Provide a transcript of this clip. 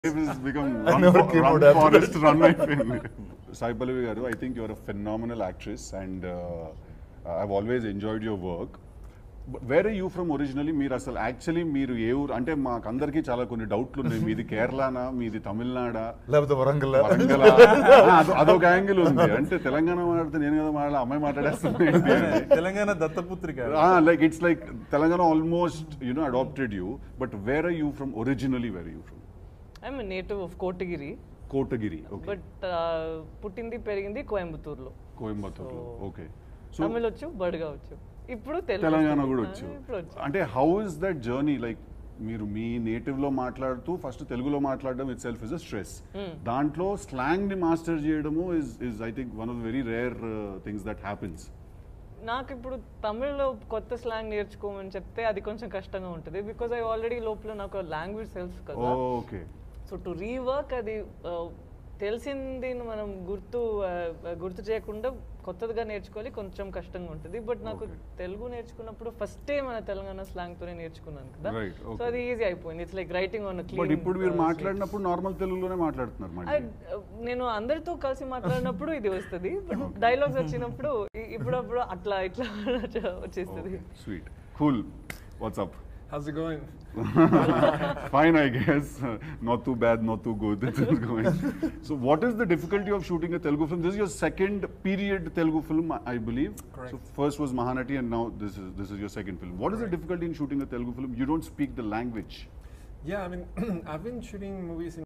never came out after forest run అయిపోయింది Sai Pallavi garu I think your a phenomenal actress and I always enjoyed your work where you from originally మీరు అసలు actually మీరు ఏ ఊరు అంటే మాకు అందరికీ చాలా కొన్ని డౌట్లు ఉన్నాయి మీది కేరళనా మీది తమిళనాడా లేకపోతే వరంగల్ వరంగల్ అదొక యాంగిల్ ఉంది అంటే తెలంగాణ మాట్లాడితే నేను కదా మాట్లాడ అమ్మాయి మాట్లాడేస్తున్నాను తెలంగాణ దత్తపుత్రిక like it's like Telangana almost you know adapted you but where are you from originally where you from I'm native of Kotagiri Kotagiri okay but పుట్టింది పెరిగింది కోయంబత్తూరులో కోయంబత్తూర్ ఓకే సో తమిళ్ వచ్చు బడుగా వచ్చు ఇప్పుడు తెలుగు తెలంగాణ వస్తుంది. కూడా ఆ, వచ్చు ఇప్పుడు వచ్చు అంటే how is that journey like మీరు మీ నేటివ్ లో మాట్లాడుతూ ఫస్ట్ తెలుగులో మాట్లాడడం itself is a stress దాంట్లో స్లాంగ్ ని మాస్టర్ చేయడము is is I think one of very rare things that happens నాకు ఇప్పుడు తమిళ్లో కొత్త స్లాంగ్ నేర్చుకోమని చెప్తే అది కొంచెం కష్టంగా ఉంటుంది బికాజ్ ఐ ఆల్రెడీ లోపల నాకు లాంగ్వేజ్ తెలుసు కదా ఓకే సో టు రీవర్క్ అది ఆ, తెలిసింది మనం గుర్తు ఆ, గుర్తు చేయకుండా కొత్తదిగా నేర్చుకోవాలి కొంచెం కష్టంగా ఉంటుంది బట్ నాకు తెలుగు నేర్చుకున్నప్పుడు ఫస్టే మన తెలంగాణ స్లాంగ్ తోనే నేర్చుకున్నాను కదా Right, okay. సో అది ఈజీ అయిపోయింది it's like writing on but ఇప్పుడు మీరు మాట్లాడినప్పుడు నార్మల్ తెలుగులోనే మాట్లాడుతున్నారు మళ్ళీ నేను అందరితో కలిసి మాట్లాడినప్పుడు ఇది వస్తుంది బట్ డైలాగ్స్ వచ్చినప్పుడు ఇ- ఇప్పుడప్పుడు అట్లా ఇట్లా వచ్చేస్తుంది sweet cool WhatsApp How's it going? Fine, I guess. not too bad, not too good. It's just going. so, what is the difficulty of shooting a Telugu film? This is your second period Telugu film, I- I believe. Correct. So, first was Mahanati, and now this is this is your second film. What is the difficulty in shooting a Telugu film? You don't speak the language. Yeah, I mean, I've been shooting movies in